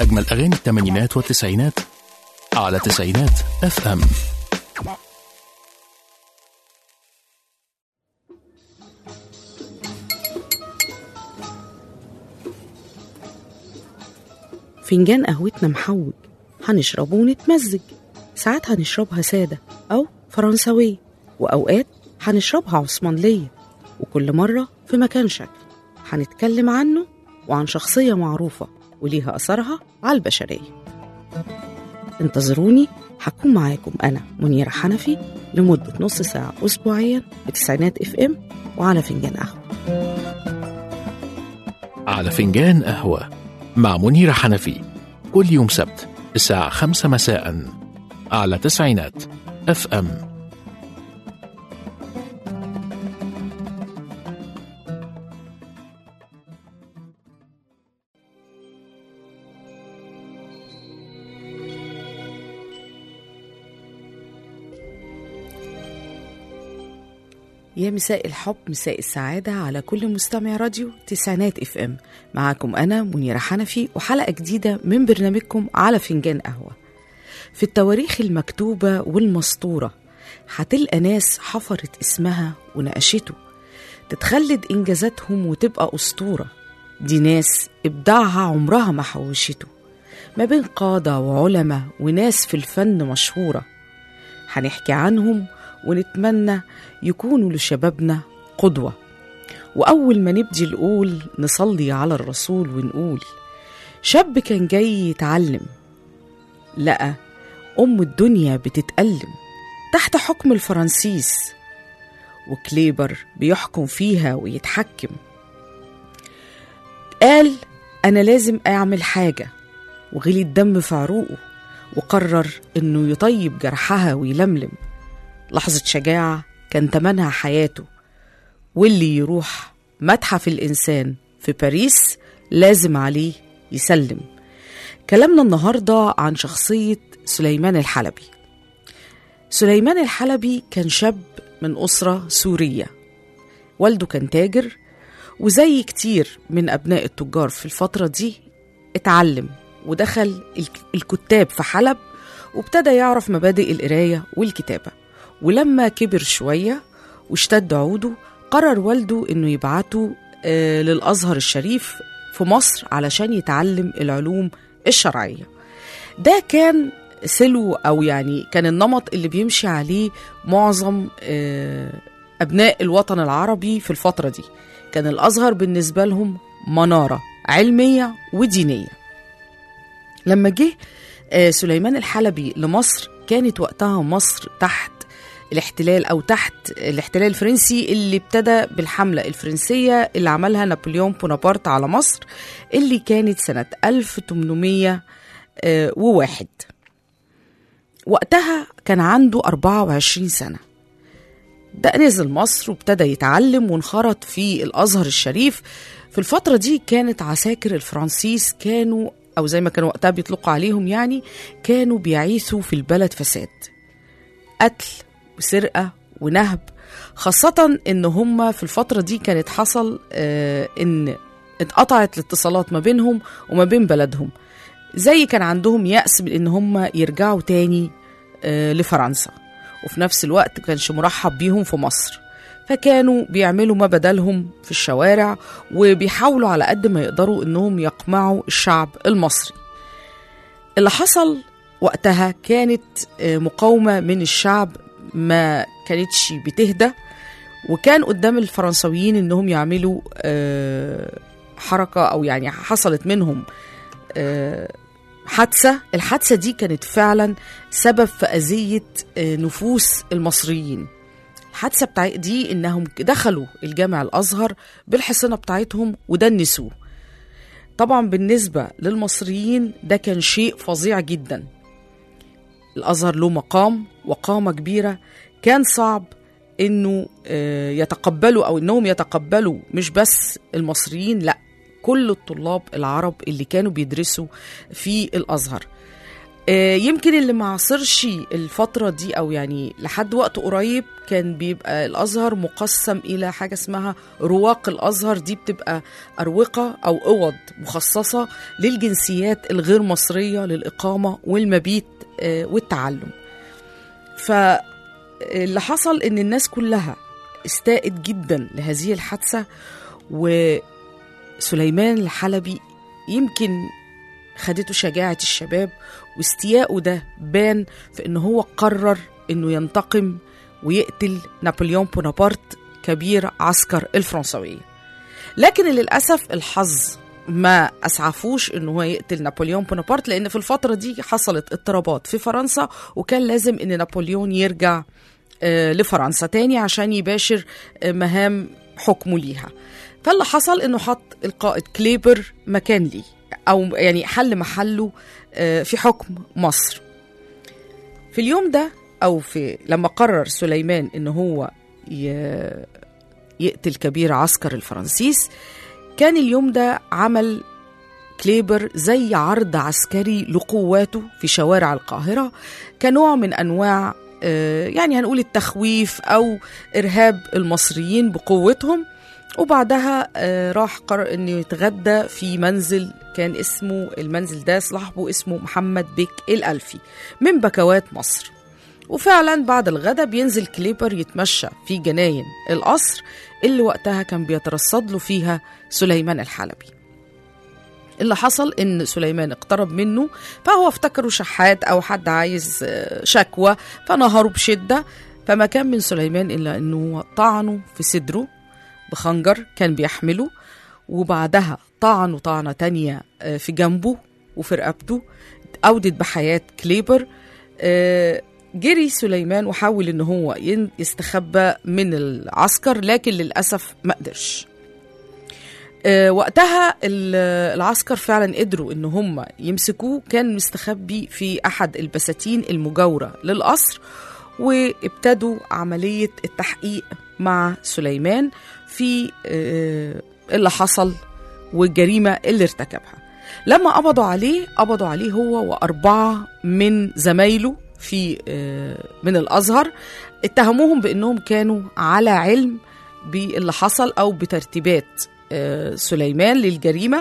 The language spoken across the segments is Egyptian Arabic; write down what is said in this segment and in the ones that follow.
أجمل أغاني الثمانينات والتسعينات على تسعينات اف ام فنجان قهوتنا محوج هنشربه ونتمزج ساعات هنشربها سادة أو فرنساوية وأوقات هنشربها عثمانلية وكل مرة في مكان شكل هنتكلم عنه وعن شخصية معروفة وليها أثرها على البشرية انتظروني هكون معاكم أنا منيرة حنفي لمدة نص ساعة أسبوعيا بتسعينات اف ام وعلى فنجان قهوة على فنجان قهوة مع منيرة حنفي كل يوم سبت الساعة خمسة مساء على تسعينات اف ام يا مساء الحب مساء السعادة على كل مستمع راديو تسعينات اف ام معاكم أنا منيرة حنفي وحلقة جديدة من برنامجكم على فنجان قهوة في التواريخ المكتوبة والمسطورة هتلقى ناس حفرت اسمها ونقشته تتخلد إنجازاتهم وتبقى أسطورة دي ناس إبداعها عمرها ما حوشته ما بين قادة وعلماء وناس في الفن مشهورة هنحكي عنهم ونتمنى يكونوا لشبابنا قدوة وأول ما نبدي نقول نصلي على الرسول ونقول شاب كان جاي يتعلم لقى أم الدنيا بتتألم تحت حكم الفرنسيس وكليبر بيحكم فيها ويتحكم قال أنا لازم أعمل حاجة وغلي الدم في عروقه وقرر إنه يطيب جرحها ويلملم لحظة شجاعة كان تمنها حياته واللي يروح متحف الإنسان في باريس لازم عليه يسلم كلامنا النهاردة عن شخصية سليمان الحلبي سليمان الحلبي كان شاب من أسرة سورية والده كان تاجر وزي كتير من أبناء التجار في الفترة دي اتعلم ودخل الكتاب في حلب وابتدى يعرف مبادئ القراية والكتابة ولما كبر شوية واشتد عوده قرر والده انه يبعته آه للازهر الشريف في مصر علشان يتعلم العلوم الشرعيه ده كان سلو او يعني كان النمط اللي بيمشي عليه معظم آه ابناء الوطن العربي في الفتره دي كان الازهر بالنسبه لهم مناره علميه ودينيه لما جه آه سليمان الحلبي لمصر كانت وقتها مصر تحت الاحتلال او تحت الاحتلال الفرنسي اللي ابتدى بالحمله الفرنسيه اللي عملها نابليون بونابرت على مصر اللي كانت سنه 1801 وقتها كان عنده 24 سنه ده نزل مصر وابتدى يتعلم وانخرط في الازهر الشريف في الفتره دي كانت عساكر الفرنسيس كانوا او زي ما كانوا وقتها بيطلقوا عليهم يعني كانوا بيعيثوا في البلد فساد قتل وسرقة ونهب خاصة إن هم في الفترة دي كانت حصل آه إن اتقطعت الاتصالات ما بينهم وما بين بلدهم زي كان عندهم يأس من إن هم يرجعوا تاني آه لفرنسا وفي نفس الوقت كانش مرحب بيهم في مصر فكانوا بيعملوا ما بدلهم في الشوارع وبيحاولوا على قد ما يقدروا إنهم يقمعوا الشعب المصري اللي حصل وقتها كانت مقاومة من الشعب ما كانتش بتهدى وكان قدام الفرنساويين انهم يعملوا حركة او يعني حصلت منهم حادثة الحادثة دي كانت فعلا سبب في أذية نفوس المصريين الحادثة بتاع دي انهم دخلوا الجامع الازهر بالحصنة بتاعتهم ودنسوه طبعا بالنسبة للمصريين ده كان شيء فظيع جدا الازهر له مقام وقامه كبيره كان صعب انه يتقبلوا او انهم يتقبلوا مش بس المصريين لا كل الطلاب العرب اللي كانوا بيدرسوا في الازهر آه، يمكن اللي ما عاصرش الفترة دي أو يعني لحد وقت قريب كان بيبقى الأزهر مقسم إلى حاجة اسمها رواق الأزهر دي بتبقى أروقة أو أوض مخصصة للجنسيات الغير مصرية للإقامة والمبيت آه، والتعلم فاللي حصل إن الناس كلها استاءت جدا لهذه الحادثة وسليمان الحلبي يمكن خدته شجاعة الشباب واستياءه ده بان في ان هو قرر انه ينتقم ويقتل نابليون بونابرت كبير عسكر الفرنسوية لكن للأسف الحظ ما أسعفوش إن هو يقتل نابليون بونابرت لأن في الفترة دي حصلت اضطرابات في فرنسا وكان لازم إن نابليون يرجع آه، لفرنسا تاني عشان يباشر آه، مهام حكمه ليها فاللي حصل إنه حط القائد كليبر مكان ليه أو يعني حل محله آه، في حكم مصر في اليوم ده أو في لما قرر سليمان إن هو ي- يقتل كبير عسكر الفرنسيس كان اليوم ده عمل كليبر زي عرض عسكري لقواته في شوارع القاهرة كنوع من أنواع آه، يعني هنقول التخويف أو إرهاب المصريين بقوتهم وبعدها آه، راح قرر انه يتغدى في منزل كان اسمه المنزل ده صاحبه اسمه محمد بيك الألفي من بكوات مصر وفعلا بعد الغدا بينزل كليبر يتمشى في جناين القصر اللي وقتها كان بيترصد له فيها سليمان الحلبي اللي حصل ان سليمان اقترب منه فهو افتكره شحات او حد عايز آه، شكوى فنهره بشده فما كان من سليمان الا انه طعنه في صدره بخنجر كان بيحمله وبعدها طعنه طعنه تانية آه، في جنبه وفي رقبته أودت بحياة كليبر آه، جري سليمان وحاول ان هو ين- يستخبى من العسكر لكن للاسف ما قدرش آه، وقتها ال- العسكر فعلا قدروا ان هم يمسكوه كان مستخبي في احد البساتين المجاوره للقصر وابتدوا عمليه التحقيق مع سليمان في آه، اللي حصل والجريمه اللي ارتكبها لما قبضوا عليه قبضوا عليه هو واربعه من زمايله في آه، من الازهر اتهموهم بانهم كانوا على علم باللي حصل او بترتيبات آه، سليمان للجريمه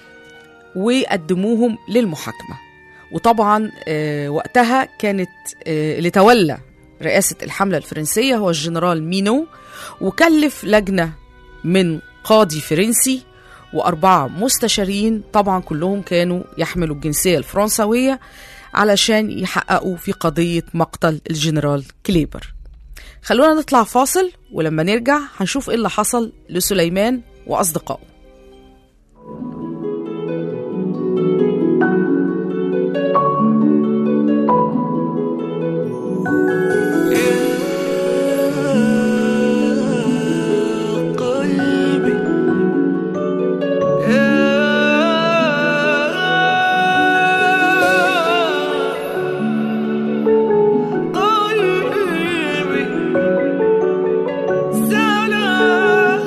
وقدموهم للمحاكمه وطبعا آه، وقتها كانت آه، اللي تولى رئاسه الحمله الفرنسيه هو الجنرال مينو وكلف لجنه من قاضي فرنسي وأربعة مستشارين طبعا كلهم كانوا يحملوا الجنسية الفرنسوية علشان يحققوا في قضية مقتل الجنرال كليبر خلونا نطلع فاصل ولما نرجع هنشوف ايه اللي حصل لسليمان وأصدقائه قلبي قلبي سلام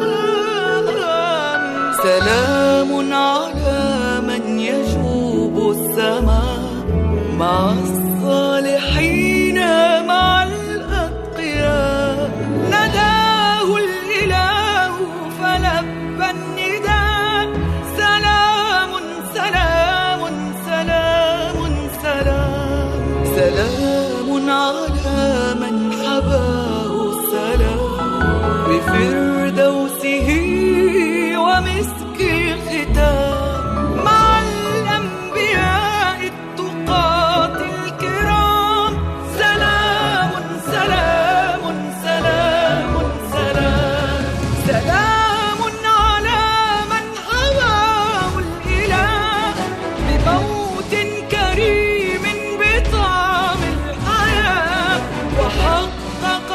سلام على من يجوب السماء مع الصالحين مع الأتقياء نداه الإله فلبى النداء سلام سلام سلام سلام سلام على من حباه السلام بفردوسه ومسك الختام مع الأنبياء التقاة الكرام سلام سلام سلام سلام سلام على من حواه الإله بموت كريم بطعم الحياة وحقق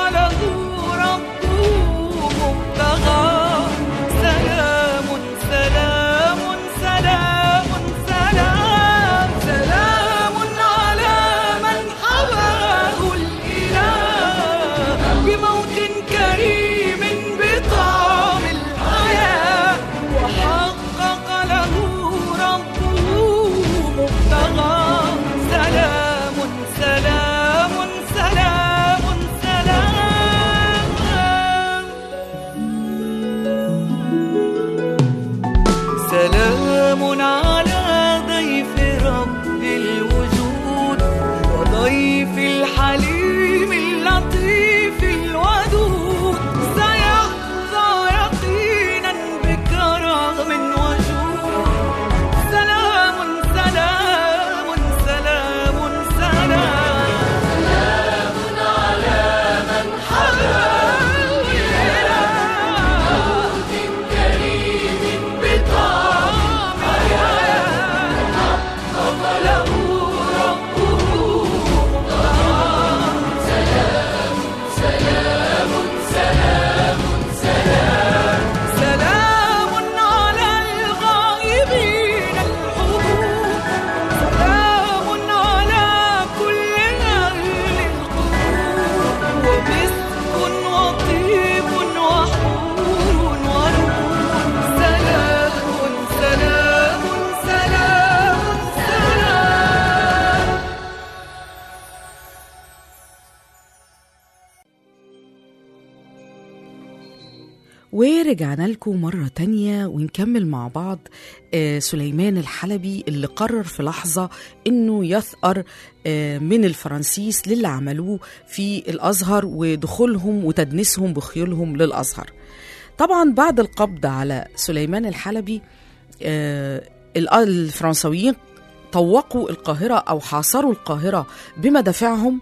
ورجعنا لكم مرة تانية ونكمل مع بعض آه، سليمان الحلبي اللي قرر في لحظة إنه يثأر آه، من الفرنسيس للي عملوه في الأزهر ودخولهم وتدنيسهم بخيولهم للأزهر طبعا بعد القبض على سليمان الحلبي آه، ال- الفرنسويين طوقوا القاهرة أو حاصروا القاهرة بمدافعهم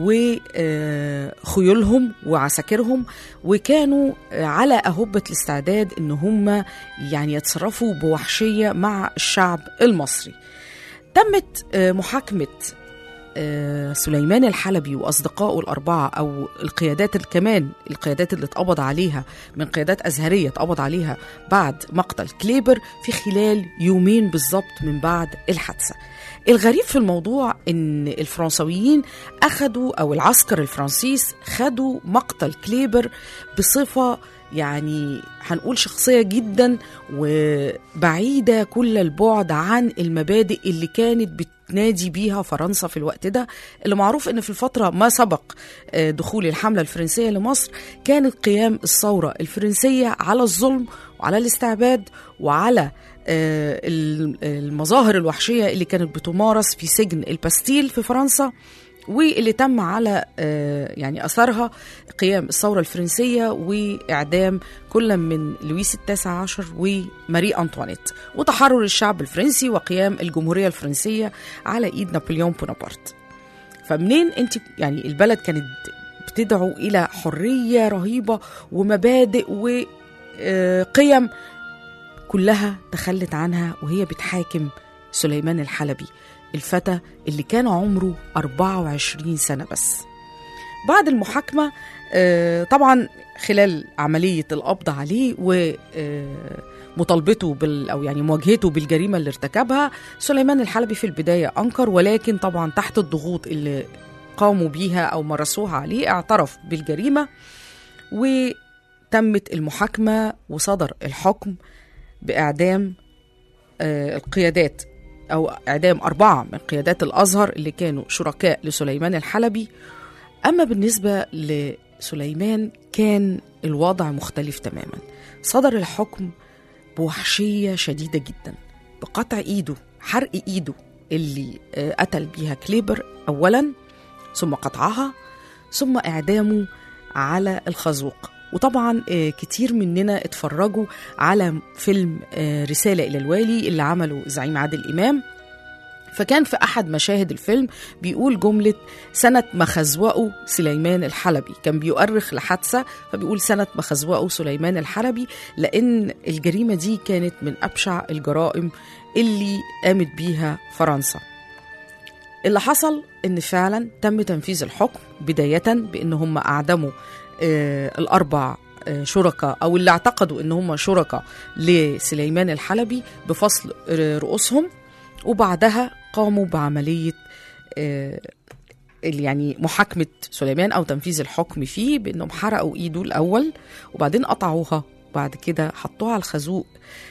وخيولهم وعساكرهم وكانوا آه، على أهبة الاستعداد إن هم يعني يتصرفوا بوحشية مع الشعب المصري تمت آه، محاكمة آه، سليمان الحلبي واصدقائه الاربعه او القيادات ال- كمان القيادات اللي اتقبض عليها من قيادات ازهريه اتقبض عليها بعد مقتل كليبر في خلال يومين بالظبط من بعد الحادثه. الغريب في الموضوع ان الفرنسويين اخذوا او العسكر الفرنسيس خدوا مقتل كليبر بصفه يعني هنقول شخصيه جدا وبعيده كل البعد عن المبادئ اللي كانت بتنادي بيها فرنسا في الوقت ده اللي معروف ان في الفتره ما سبق آه، دخول الحمله الفرنسيه لمصر كانت قيام الثوره الفرنسيه على الظلم وعلى الاستعباد وعلى آه، ال- المظاهر الوحشيه اللي كانت بتمارس في سجن الباستيل في فرنسا واللي تم على آه، يعني اثرها قيام الثوره الفرنسيه واعدام كل من لويس التاسع عشر وماري انطوانيت وتحرر الشعب الفرنسي وقيام الجمهوريه الفرنسيه على ايد نابليون بونابرت فمنين انت يعني البلد كانت بتدعو الى حريه رهيبه ومبادئ وقيم كلها تخلت عنها وهي بتحاكم سليمان الحلبي الفتى اللي كان عمره 24 سنة بس بعد المحاكمة آه، طبعا خلال عملية القبض عليه ومطالبته بال أو يعني مواجهته بالجريمة اللي ارتكبها سليمان الحلبي في البداية أنكر ولكن طبعا تحت الضغوط اللي قاموا بيها أو مارسوها عليه اعترف بالجريمة وتمت المحاكمة وصدر الحكم بإعدام آه، القيادات أو إعدام أربعة من قيادات الأزهر اللي كانوا شركاء لسليمان الحلبي أما بالنسبة لسليمان كان الوضع مختلف تماما صدر الحكم بوحشية شديدة جدا بقطع إيده حرق إيده اللي آه، قتل بيها كليبر أولا ثم قطعها ثم إعدامه على الخازوق وطبعا آه، كتير مننا اتفرجوا على فيلم آه، رسالة إلى الوالي اللي عمله زعيم عادل إمام فكان في أحد مشاهد الفيلم بيقول جملة سنة ما خزوقه سليمان الحلبي كان بيؤرخ لحادثة فبيقول سنة ما خزوقه سليمان الحلبي لأن الجريمة دي كانت من أبشع الجرائم اللي قامت بيها فرنسا اللي حصل ان فعلا تم تنفيذ الحكم بدايه بان هم اعدموا آه الاربع آه شركاء او اللي اعتقدوا ان هم شركاء لسليمان الحلبي بفصل آه، رؤوسهم وبعدها قاموا بعمليه آه اللي يعني محاكمه سليمان او تنفيذ الحكم فيه بانهم حرقوا ايده الاول وبعدين قطعوها وبعد كده حطوها على الخازوق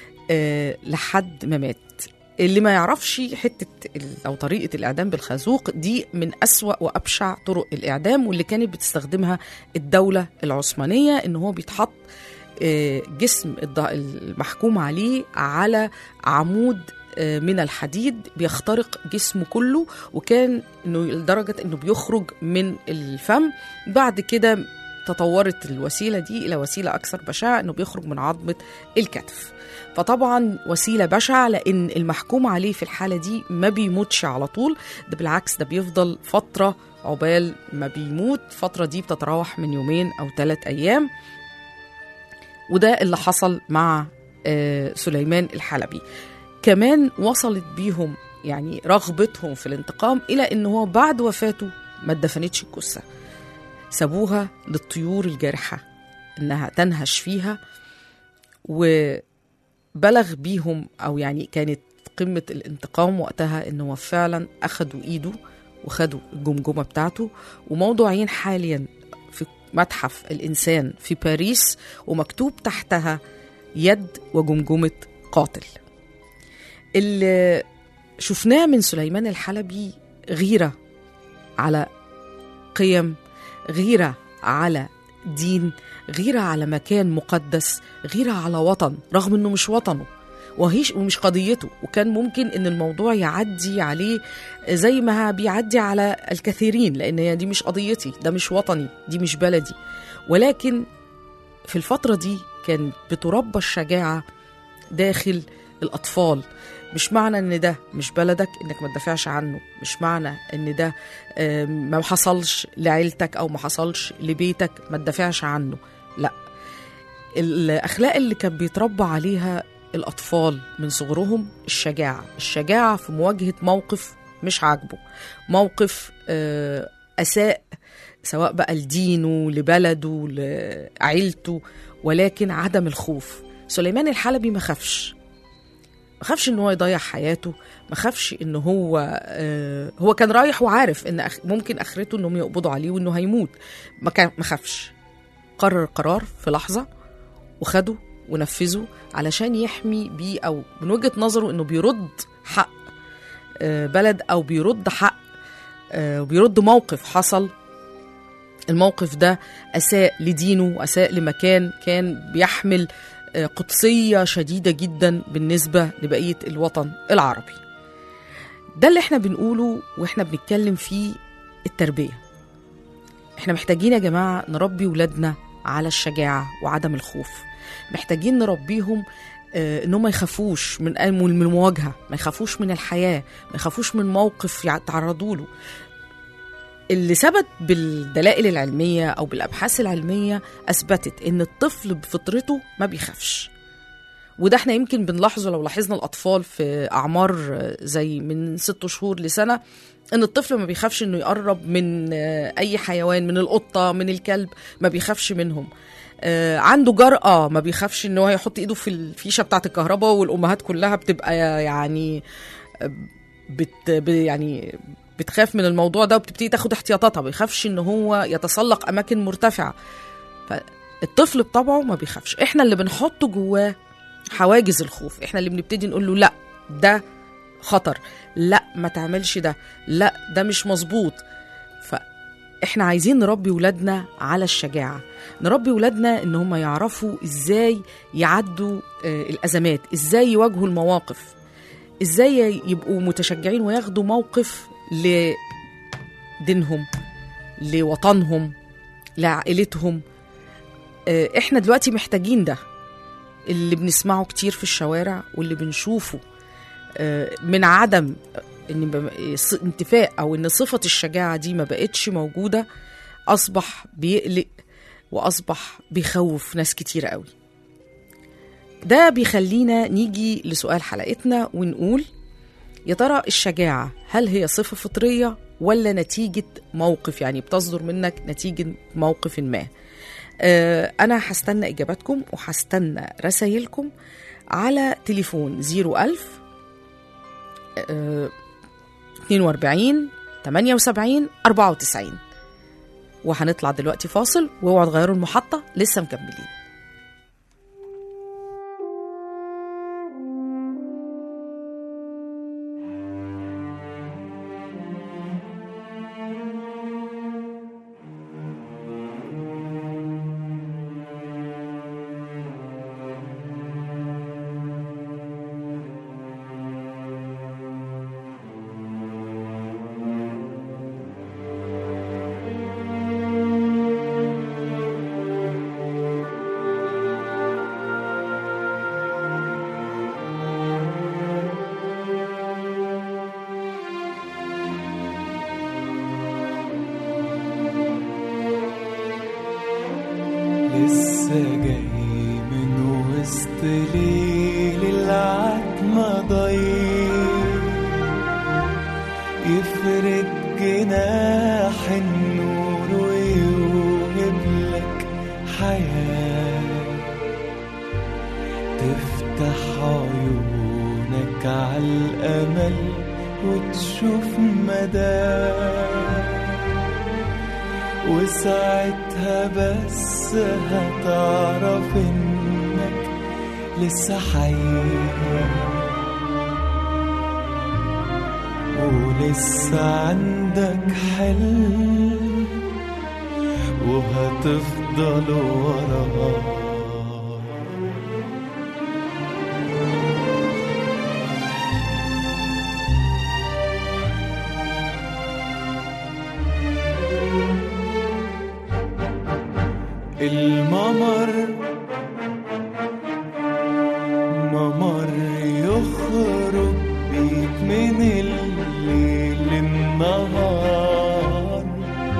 آه لحد ما مات اللي ما يعرفش حتة ال- أو طريقة الإعدام بالخازوق دي من أسوأ وأبشع طرق الإعدام واللي كانت بتستخدمها الدولة العثمانية إن هو بيتحط آه، جسم الض- المحكوم عليه على عمود آه، من الحديد بيخترق جسمه كله وكان انه لدرجه انه بيخرج من الفم بعد كده تطورت الوسيله دي الى وسيله اكثر بشاعه انه بيخرج من عظمه الكتف فطبعا وسيله بشعه لان المحكوم عليه في الحاله دي ما بيموتش على طول ده بالعكس ده بيفضل فتره عقبال ما بيموت الفتره دي بتتراوح من يومين او ثلاث ايام وده اللي حصل مع آه، سليمان الحلبي كمان وصلت بيهم يعني رغبتهم في الانتقام الى ان هو بعد وفاته ما اتدفنتش الجثه سابوها للطيور الجارحه انها تنهش فيها وبلغ بيهم او يعني كانت قمه الانتقام وقتها ان هو فعلا اخدوا ايده وخدوا الجمجمه بتاعته وموضوعين حاليا في متحف الانسان في باريس ومكتوب تحتها يد وجمجمه قاتل اللي شفناه من سليمان الحلبي غيره على قيم غيره على دين غيرة على مكان مقدس غيرة على وطن رغم انه مش وطنه وهيش ومش قضيته وكان ممكن ان الموضوع يعدي عليه زي ما بيعدي على الكثيرين لان هي دي مش قضيتي ده مش وطني دي مش بلدي ولكن في الفترة دي كان بتربى الشجاعة داخل الأطفال مش معنى ان ده مش بلدك انك ما تدافعش عنه مش معنى ان ده آم، ما حصلش لعيلتك او ما حصلش لبيتك ما تدافعش عنه لا الاخلاق اللي كان بيتربى عليها الاطفال من صغرهم الشجاعه الشجاعه في مواجهه موقف مش عاجبه موقف آه، اساء سواء بقى لدينه لبلده لعيلته ولكن عدم الخوف سليمان الحلبي ما خافش ما خافش ان هو يضيع حياته ما خافش ان هو آه هو كان رايح وعارف ان أخ ممكن اخرته انهم يقبضوا عليه وانه هيموت ما كان ما خافش قرر قرار في لحظه وخده ونفذه علشان يحمي بيه او من وجهه نظره انه بيرد حق آه بلد او بيرد حق آه وبيرد موقف حصل الموقف ده اساء لدينه واساء لمكان كان بيحمل آه، قدسيه شديده جدا بالنسبه لبقيه الوطن العربي ده اللي احنا بنقوله واحنا بنتكلم فيه التربيه احنا محتاجين يا جماعه نربي ولادنا على الشجاعه وعدم الخوف محتاجين نربيهم آه، ان هم ما يخافوش من أي- من المواجهه ما يخافوش من الحياه ما يخافوش من موقف يتعرضوا له اللي ثبت بالدلائل العلميه او بالابحاث العلميه اثبتت ان الطفل بفطرته ما بيخافش وده احنا يمكن بنلاحظه لو لاحظنا الاطفال في اعمار آه، زي من ست شهور لسنه ان الطفل ما بيخافش انه يقرب من آه، اي حيوان من القطه من الكلب ما بيخافش منهم آه، عنده جرأة ما بيخافش ان هو يحط ايده في الفيشه بتاعه الكهرباء والامهات كلها بتبقى يعني آه، بت ب- يعني بتخاف من الموضوع ده وبتبتدي تاخد احتياطاتها ما بيخافش ان هو يتسلق اماكن مرتفعه فالطفل بطبعه ما بيخافش احنا اللي بنحط جواه حواجز الخوف احنا اللي بنبتدي نقول له لا ده خطر لا ما تعملش ده لا ده مش مظبوط فاحنا عايزين نربي ولادنا على الشجاعه نربي ولادنا ان هم يعرفوا ازاي يعدوا آه، الازمات ازاي يواجهوا المواقف ازاي يبقوا متشجعين وياخدوا موقف لدينهم لوطنهم لعائلتهم آه، احنا دلوقتي محتاجين ده اللي بنسمعه كتير في الشوارع واللي بنشوفه آه، من عدم ان ب- ص- انتفاء او ان صفه الشجاعه دي ما بقتش موجوده اصبح بيقلق واصبح بيخوف ناس كتير قوي ده بيخلينا نيجي لسؤال حلقتنا ونقول يا ترى الشجاعه هل هي صفه فطريه ولا نتيجه موقف يعني بتصدر منك نتيجه موقف ما آه، انا هستنى اجاباتكم وهستنى رسايلكم على تليفون 01000 آه، 42 78 94 وهنطلع دلوقتي فاصل واوعوا تغيروا المحطة لسه مكملين لسه جاي من وسط ليل العتمة ضيق يفرد جناح النور ويوهب لك حياة تفتح عيونك على الأمل وتشوف مدى وساعتها بس هتعرف انك لسه حي ولسه عندك حلم وهتفضل وراه الممر ممر يخرج بيك من الليل النهار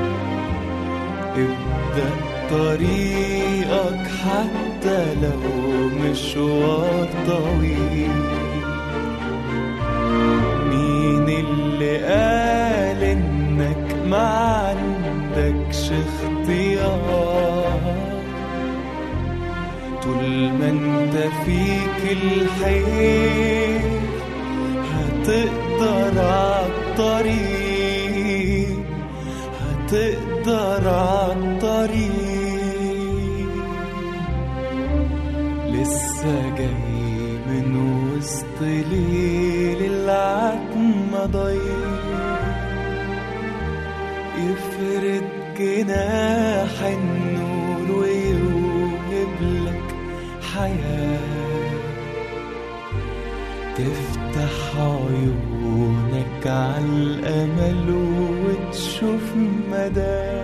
ابدأ طريقك حتى لو مشوار طويل مين اللي قال انك ما عندكش اختيار طول ما انت فيك الحيل هتقدر عالطريق هتقدر عالطريق لسه جاي من وسط ليل العتمة ضيق يفرد جناح النور ويوهب لك حياة تفتح عيونك على الأمل وتشوف مدى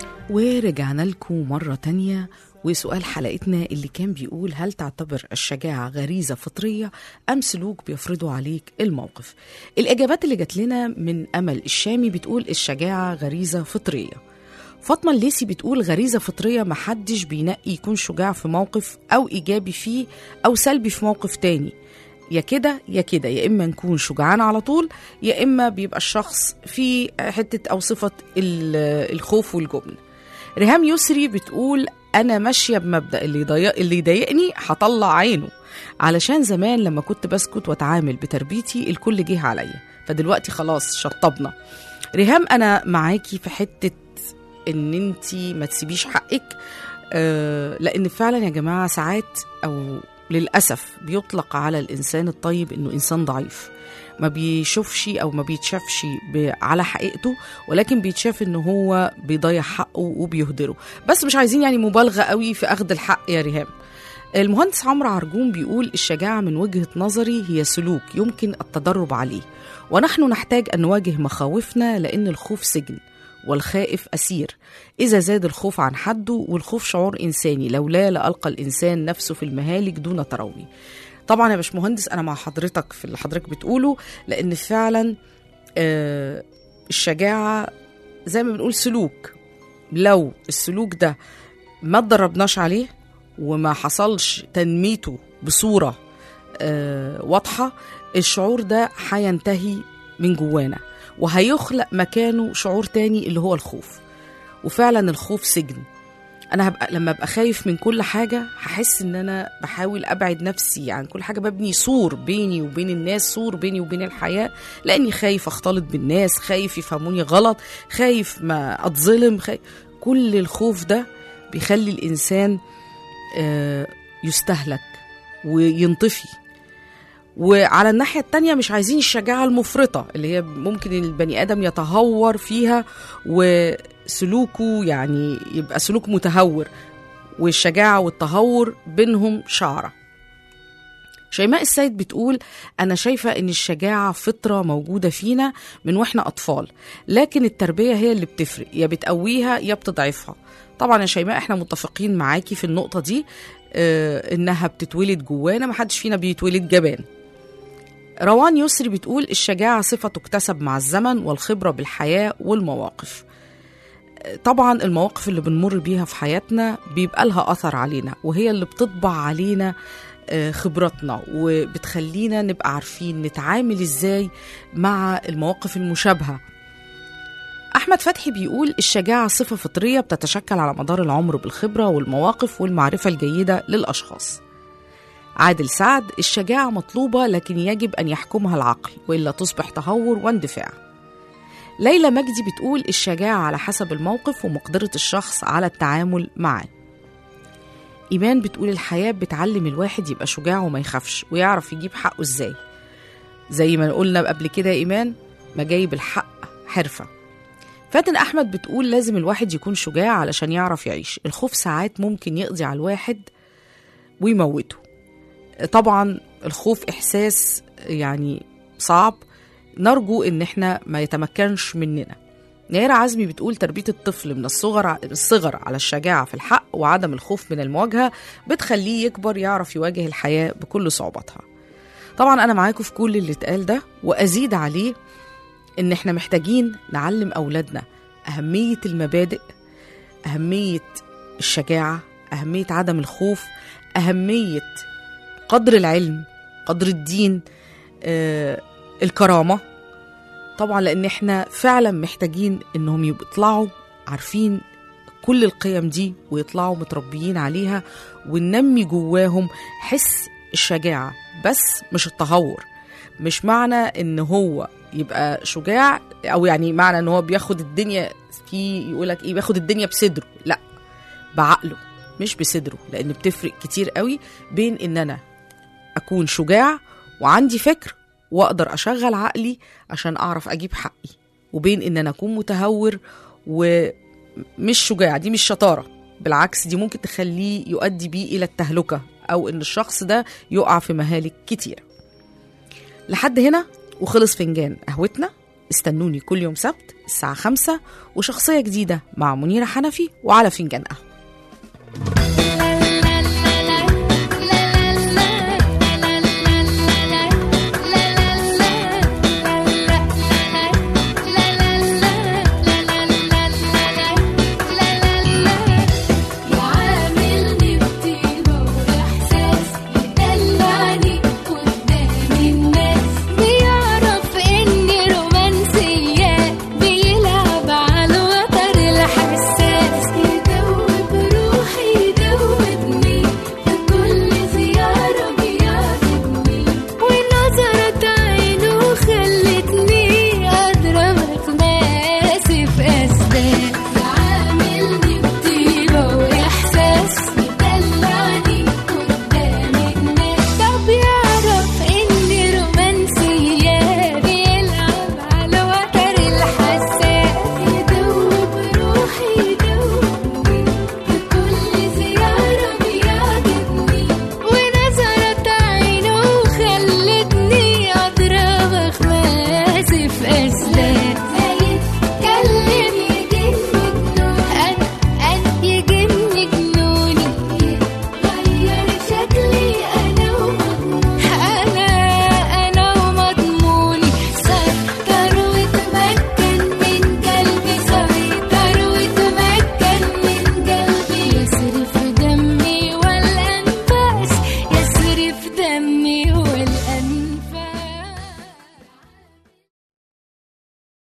ورجعنا لكم مرة تانية وسؤال حلقتنا اللي كان بيقول هل تعتبر الشجاعة غريزة فطرية أم سلوك بيفرضه عليك الموقف الإجابات اللي جات لنا من أمل الشامي بتقول الشجاعة غريزة فطرية فاطمة الليسي بتقول غريزة فطرية محدش بينقي يكون شجاع في موقف أو إيجابي فيه أو سلبي في موقف تاني يا كده يا كده يا إما نكون شجعان على طول يا إما بيبقى الشخص في حتة أو صفة ال- الخوف والجبن ريهام يسري بتقول انا ماشيه بمبدا اللي يضايق اللي يضايقني هطلع عينه علشان زمان لما كنت بسكت واتعامل بتربيتي الكل جه عليا فدلوقتي خلاص شطبنا ريهام انا معاكي في حته ان انت ما تسيبيش حقك آه لان فعلا يا جماعه ساعات او للاسف بيطلق على الانسان الطيب انه انسان ضعيف ما بيشوفش او ما بيتشافش ب- على حقيقته ولكن بيتشاف ان هو بيضيع حقه وبيهدره بس مش عايزين يعني مبالغه قوي في اخذ الحق يا ريهام المهندس عمرو عرجون بيقول الشجاعة من وجهة نظري هي سلوك يمكن التدرب عليه ونحن نحتاج أن نواجه مخاوفنا لأن الخوف سجن والخائف أسير إذا زاد الخوف عن حده والخوف شعور إنساني لولا لألقى الإنسان نفسه في المهالك دون تروي طبعا يا باشمهندس أنا مع حضرتك في اللي حضرتك بتقوله لأن فعلا آه الشجاعة زي ما بنقول سلوك لو السلوك ده ما اتدربناش عليه وما حصلش تنميته بصورة آه واضحة الشعور ده هينتهي من جوانا وهيخلق مكانه شعور تاني اللي هو الخوف وفعلا الخوف سجن انا هبقى لما ابقى خايف من كل حاجه هحس ان انا بحاول ابعد نفسي عن كل حاجه ببني سور بيني وبين الناس سور بيني وبين الحياه لاني خايف اختلط بالناس خايف يفهموني غلط خايف ما اتظلم خايف كل الخوف ده بيخلي الانسان آه، يستهلك وينطفي وعلى الناحية التانية مش عايزين الشجاعة المفرطة اللي هي ممكن البني آدم يتهور فيها وسلوكه يعني يبقى سلوك متهور والشجاعة والتهور بينهم شعرة شيماء السيد بتقول أنا شايفة إن الشجاعة فطرة موجودة فينا من وإحنا أطفال لكن التربية هي اللي بتفرق يا بتقويها يا بتضعفها طبعا يا شيماء احنا متفقين معاكي في النقطة دي آه إنها بتتولد جوانا محدش فينا بيتولد جبان روان يسري بتقول الشجاعة صفة تكتسب مع الزمن والخبرة بالحياة والمواقف طبعا المواقف اللي بنمر بيها في حياتنا بيبقى لها أثر علينا وهي اللي بتطبع علينا آه، خبراتنا وبتخلينا نبقى عارفين نتعامل ازاي مع المواقف المشابهة أحمد فتحي بيقول الشجاعة صفة فطرية بتتشكل على مدار العمر بالخبرة والمواقف والمعرفة الجيدة للأشخاص عادل سعد الشجاعة مطلوبة لكن يجب أن يحكمها العقل وإلا تصبح تهور واندفاع ليلى مجدي بتقول الشجاعة على حسب الموقف ومقدرة الشخص على التعامل معاه إيمان بتقول الحياة بتعلم الواحد يبقى شجاع وما يخافش ويعرف يجيب حقه إزاي زي ما قلنا قبل كده يا إيمان مجايب الحق حرفة فاتن أحمد بتقول لازم الواحد يكون شجاع علشان يعرف يعيش الخوف ساعات ممكن يقضي على الواحد ويموته طبعا الخوف إحساس يعني صعب نرجو إن احنا ما يتمكنش مننا نيرة عزمي بتقول تربية الطفل من الصغر الصغر على الشجاعة في الحق وعدم الخوف من المواجهة بتخليه يكبر يعرف يواجه الحياة بكل صعوباتها طبعا أنا معاكم في كل اللي اتقال ده وأزيد عليه إن إحنا محتاجين نعلم أولادنا أهمية المبادئ أهمية الشجاعة أهمية عدم الخوف أهمية قدر العلم قدر الدين آه، الكرامة طبعا لأن إحنا فعلا محتاجين إنهم يطلعوا عارفين كل القيم دي ويطلعوا متربيين عليها وننمي جواهم حس الشجاعة بس مش التهور مش معنى ان هو يبقى شجاع او يعني معنى ان هو بياخد الدنيا في يقولك ايه بياخد الدنيا بصدره لا بعقله مش بصدره لان بتفرق كتير قوي بين ان انا اكون شجاع وعندي فكر واقدر اشغل عقلي عشان اعرف اجيب حقي وبين ان انا اكون متهور ومش شجاع دي مش شطاره بالعكس دي ممكن تخليه يؤدي بيه الى التهلكه او ان الشخص ده يقع في مهالك كتيره لحد هنا وخلص فنجان قهوتنا استنوني كل يوم سبت الساعة خمسة وشخصية جديدة مع منيرة حنفي وعلى فنجان قهوة